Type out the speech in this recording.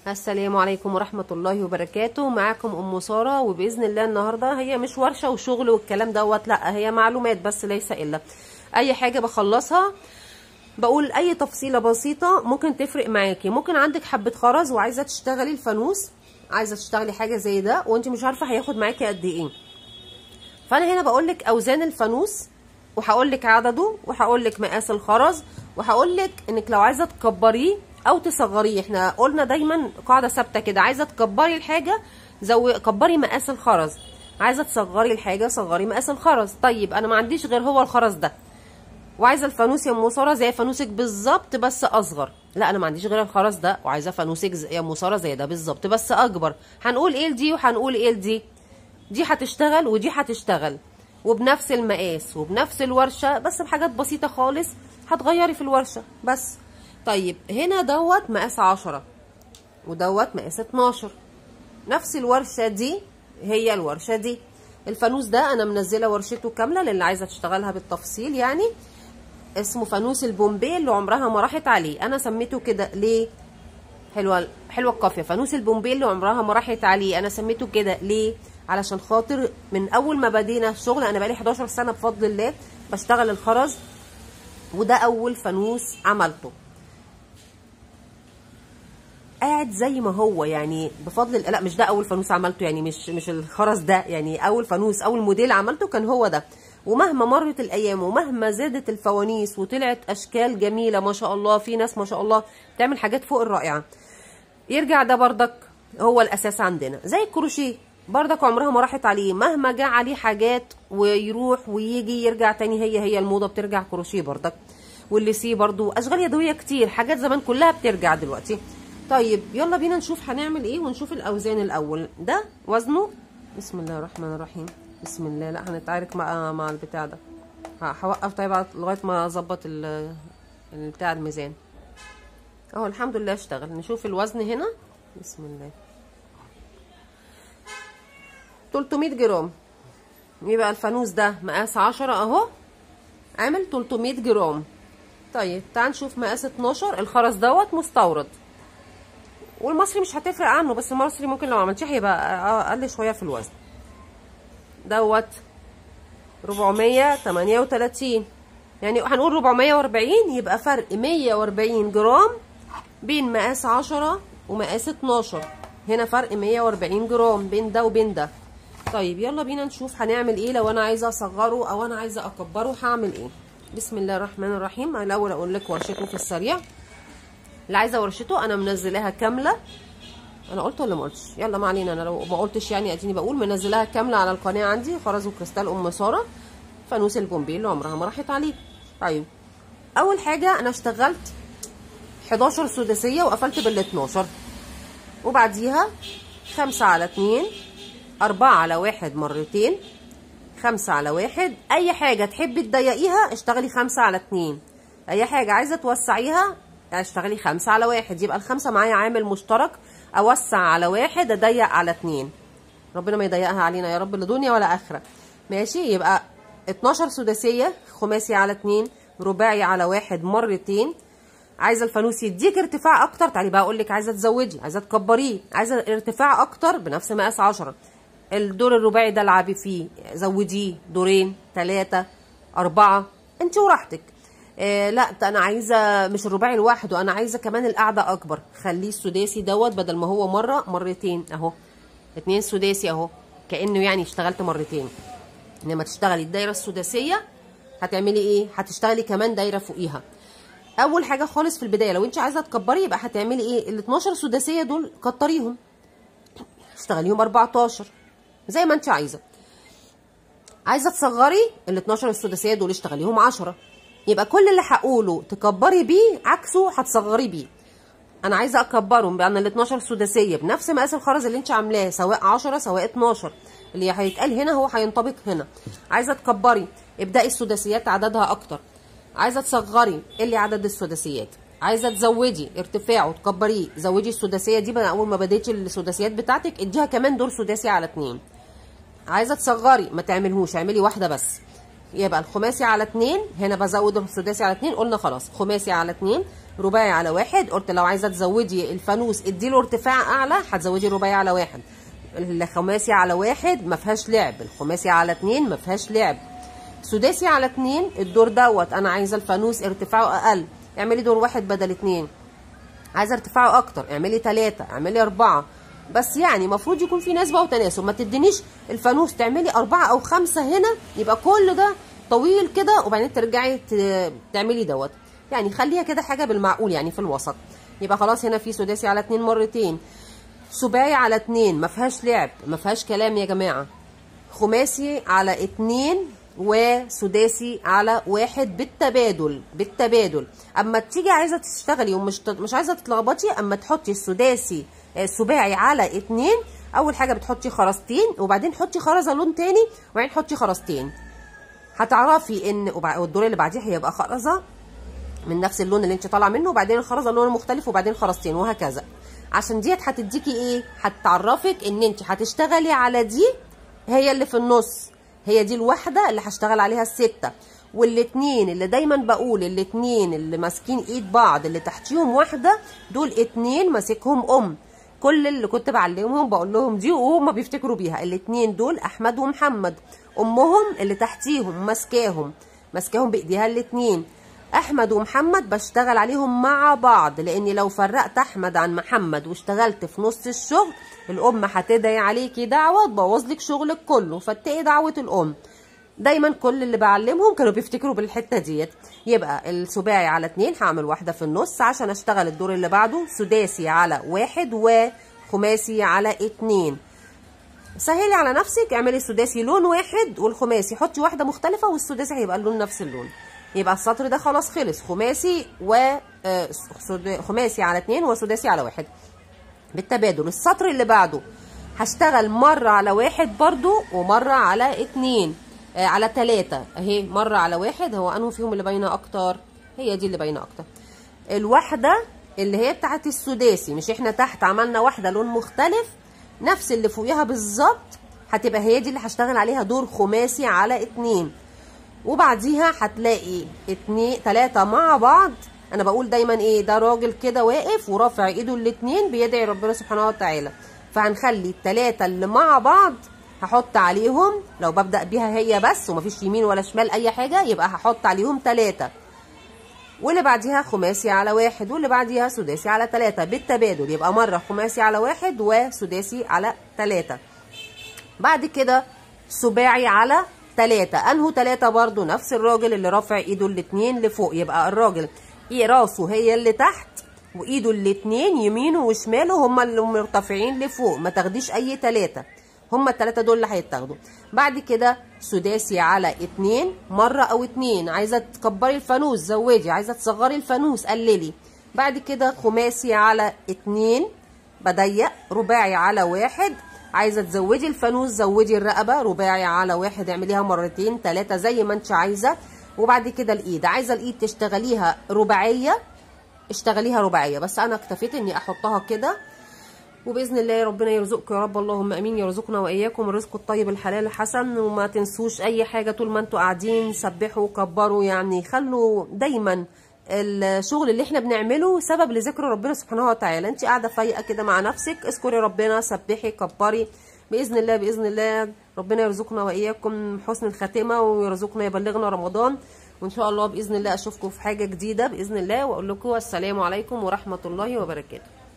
السلام عليكم ورحمة الله وبركاته معاكم أم سارة وبإذن الله النهاردة هي مش ورشة وشغل والكلام دوت لا هي معلومات بس ليس إلا أي حاجة بخلصها بقول أي تفصيلة بسيطة ممكن تفرق معاكي ممكن عندك حبة خرز وعايزة تشتغلي الفانوس عايزة تشتغلي حاجة زي ده وانت مش عارفة هياخد معاكي قد ايه فأنا هنا بقولك أوزان الفانوس وهقولك عدده وهقولك مقاس الخرز وهقولك انك لو عايزة تكبريه او تصغريه احنا قلنا دايما قاعده ثابته كده عايزه تكبري الحاجه زو كبري مقاس الخرز عايزه تصغري الحاجه صغري مقاس الخرز طيب انا ما عنديش غير هو الخرز ده وعايزه الفانوس يا ام ساره زي فانوسك بالظبط بس اصغر لا انا ما عنديش غير الخرز ده وعايزه فانوسك يا ام ساره زي ده بالظبط بس اكبر هنقول ايه لدي وهنقول ايه لدي دي هتشتغل ودي هتشتغل وبنفس المقاس وبنفس الورشه بس بحاجات بسيطه خالص هتغيري في الورشه بس طيب هنا دوت مقاس عشرة ودوت مقاس اتناشر نفس الورشة دي هي الورشة دي الفانوس ده انا منزله ورشته كاملة للي عايزة تشتغلها بالتفصيل يعني اسمه فانوس البومبي اللي عمرها ما راحت عليه انا سميته كده ليه حلوه حلوه القافيه فانوس البومبي اللي عمرها ما راحت عليه انا سميته كده ليه علشان خاطر من اول ما بدينا الشغل انا بقالي 11 سنه بفضل الله بشتغل الخرز وده اول فانوس عملته قاعد زي ما هو يعني بفضل لا مش ده اول فانوس عملته يعني مش مش الخرز ده يعني اول فانوس اول موديل عملته كان هو ده ومهما مرت الايام ومهما زادت الفوانيس وطلعت اشكال جميله ما شاء الله في ناس ما شاء الله بتعمل حاجات فوق الرائعه يرجع ده بردك هو الاساس عندنا زي الكروشيه بردك عمرها ما راحت عليه مهما جه عليه حاجات ويروح ويجي يرجع تاني هي هي الموضه بترجع كروشيه بردك واللي سي برضو اشغال يدويه كتير حاجات زمان كلها بترجع دلوقتي طيب يلا بينا نشوف هنعمل ايه ونشوف الاوزان الاول ده وزنه بسم الله الرحمن الرحيم بسم الله لا هنتعارك مع مع البتاع ده هوقف طيب لغايه ما اظبط بتاع الميزان اهو الحمد لله اشتغل نشوف الوزن هنا بسم الله 300 جرام يبقى الفانوس ده مقاس 10 اهو عامل 300 جرام طيب تعال نشوف مقاس 12 الخرز دوت مستورد والمصري مش هتفرق عنه بس المصري ممكن لو عملتيه هيبقى اقل شويه في الوزن دوت 438 يعني هنقول 440 يبقى فرق 140 جرام بين مقاس 10 ومقاس 12 هنا فرق 140 جرام بين ده وبين ده طيب يلا بينا نشوف هنعمل ايه لو انا عايزه اصغره او انا عايزه اكبره هعمل ايه بسم الله الرحمن الرحيم الاول اقول لك ورشته في السريع اللي عايزه ورشته انا منزلاها كامله انا قلت ولا ما قلتش يلا ما علينا انا لو ما قلتش يعني اديني بقول منزلاها كامله على القناه عندي خرز وكريستال ام ساره فانوس البومبي اللي عمرها ما راحت عليه طيب اول حاجه انا اشتغلت 11 سداسيه وقفلت بال 12 وبعديها 5 على 2 4 على 1 مرتين 5 على 1 اي حاجه تحبي تضيقيها اشتغلي 5 على 2 اي حاجه عايزه توسعيها اشتغلي خمسة على واحد يبقى الخمسة معايا عامل مشترك اوسع على واحد اضيق على اتنين ربنا ما يضيقها علينا يا رب لا دنيا ولا اخره ماشي يبقى 12 سداسيه خماسي على اتنين رباعي على واحد مرتين عايزه الفانوس يديك ارتفاع اكتر تعالي بقى اقول لك عايزه تزودي عايزه تكبريه عايزه ارتفاع اكتر بنفس مقاس 10 الدور الرباعي ده العبي فيه زوديه دورين ثلاثه اربعه انت وراحتك آه لا ده انا عايزه مش الرباعي لوحده انا عايزه كمان القعده اكبر خليه السداسي دوت بدل ما هو مره مرتين اهو اتنين سداسي اهو كانه يعني اشتغلت مرتين لما تشتغلي الدايره السداسيه هتعملي ايه هتشتغلي كمان دايره فوقيها اول حاجه خالص في البدايه لو انت عايزه تكبري يبقى هتعملي ايه ال 12 سداسيه دول كتريهم اشتغليهم 14 زي ما انت عايزه عايزه تصغري ال 12 السداسيه دول اشتغليهم 10 يبقى كل اللي هقوله تكبري بيه عكسه هتصغري بيه انا عايزه اكبره بان ال 12 سداسيه بنفس مقاس الخرز اللي انت عاملاه سواء 10 سواء 12 اللي هيتقال هنا هو هينطبق هنا عايزه تكبري ابداي السداسيات عددها اكتر عايزه تصغري اللي عدد السداسيات عايزه تزودي ارتفاع وتكبريه زودي السداسيه دي بقى اول ما بديتش السداسيات بتاعتك اديها كمان دور سداسي على اتنين عايزه تصغري ما تعملهوش اعملي واحده بس يبقى الخماسي على اتنين هنا بزود السداسي على اتنين قلنا خلاص خماسي على اتنين رباعي على واحد قلت لو عايزه تزودي الفانوس اديله ارتفاع اعلى هتزودي رباعي على واحد الخماسي على واحد ما فيهاش لعب الخماسي على اتنين ما فيهاش لعب سداسي على اتنين الدور دوت انا عايزه الفانوس ارتفاعه اقل اعملي دور واحد بدل اتنين عايزه ارتفاعه اكتر اعملي تلاتة اعملي اربعة بس يعني المفروض يكون في نسبه وتناسب ما تدينيش الفانوس تعملي اربعة او خمسة هنا يبقى كل ده طويل كده وبعدين ترجعي ت- تعملي دوت يعني خليها كده حاجه بالمعقول يعني في الوسط يبقى خلاص هنا في سداسي على اتنين مرتين سباعي على اتنين ما فيهاش لعب ما فيهاش كلام يا جماعه خماسي على اتنين وسداسي على واحد بالتبادل بالتبادل اما تيجي عايزه تشتغلي ومش ت- مش عايزه تتلخبطي اما تحطي السداسي آه، السباعي على اتنين اول حاجه بتحطي خرزتين وبعدين حطي خرزه لون تاني وبعدين حطي خرزتين هتعرفي ان وبع- والدور اللي بعديه هيبقى خرزه من نفس اللون اللي انت طالعه منه وبعدين الخرزه لون مختلف وبعدين خرزتين وهكذا عشان ديت هتديكي ايه هتعرفك ان انت هتشتغلي على دي هي اللي في النص هي دي الواحده اللي هشتغل عليها السته والاتنين اللي دايما بقول الاتنين اللي ماسكين ايد بعض اللي تحتيهم واحده دول اتنين ماسكهم ام كل اللي كنت بعلمهم بقول لهم دي وهم بيفتكروا بيها الاتنين دول احمد ومحمد امهم اللي تحتيهم ماسكاهم ماسكاهم بايديها الاتنين احمد ومحمد بشتغل عليهم مع بعض لاني لو فرقت احمد عن محمد واشتغلت في نص الشغل الام هتدعي عليكي دعوه تبوظ لك شغلك كله فاتقي دعوه الام دايما كل اللي بعلمهم كانوا بيفتكروا بالحته ديت يبقى السباعي على اتنين هعمل واحده في النص عشان اشتغل الدور اللي بعده سداسي على واحد وخماسي على اتنين سهلي على نفسك اعملي السداسي لون واحد والخماسي حطي واحده مختلفه والسداسي هيبقى اللون نفس اللون يبقى السطر ده خلاص خلص خماسي و آه، سد- خماسي على اتنين وسداسي على واحد بالتبادل السطر اللي بعده هشتغل مرة على واحد برضو ومرة على اتنين آه على تلاتة اهي مرة على واحد هو انه فيهم اللي باينة اكتر هي دي اللي باينة اكتر الواحدة اللي هي بتاعت السداسي مش احنا تحت عملنا واحدة لون مختلف نفس اللي فوقيها بالظبط هتبقى هي دي اللي هشتغل عليها دور خماسي على اتنين وبعديها هتلاقي اتنين تلاتة مع بعض انا بقول دايما ايه ده راجل كده واقف ورافع ايده الاتنين بيدعي ربنا سبحانه وتعالى فهنخلي التلاتة اللي مع بعض هحط عليهم لو ببدأ بيها هي بس ومفيش يمين ولا شمال اي حاجة يبقى هحط عليهم تلاتة واللي بعديها خماسي على واحد واللي بعديها سداسي على تلاتة بالتبادل يبقى مرة خماسي على واحد وسداسي على تلاتة بعد كده سباعي على تلاتة انهو تلاتة برضو نفس الراجل اللي رافع ايده الاتنين لفوق يبقى الراجل ايه راسه هي اللي تحت وايده الاتنين يمينه وشماله هما اللي مرتفعين لفوق ما تاخديش اي تلاتة هما التلاتة دول اللي هيتاخدوا بعد كده سداسي على اتنين مرة او اتنين عايزة تكبري الفانوس زودي عايزة تصغري الفانوس قللي بعد كده خماسي على اتنين بضيق رباعي على واحد عايزه تزودي الفانوس زودي الرقبه رباعي على واحد اعمليها مرتين ثلاثه زي ما انت عايزه وبعد كده الايد عايزه الايد تشتغليها رباعيه اشتغليها رباعيه بس انا اكتفيت اني احطها كده وباذن الله ربنا يرزقكم يا رب اللهم امين يرزقنا واياكم الرزق الطيب الحلال الحسن وما تنسوش اي حاجه طول ما انتوا قاعدين سبحوا كبروا يعني خلوا دايما الشغل اللي احنا بنعمله سبب لذكر ربنا سبحانه وتعالى انت قاعده فايقه كده مع نفسك اذكري ربنا سبحي كبري باذن الله باذن الله ربنا يرزقنا واياكم حسن الخاتمه ويرزقنا يبلغنا رمضان وان شاء الله باذن الله اشوفكم في حاجه جديده باذن الله واقول لكم السلام عليكم ورحمه الله وبركاته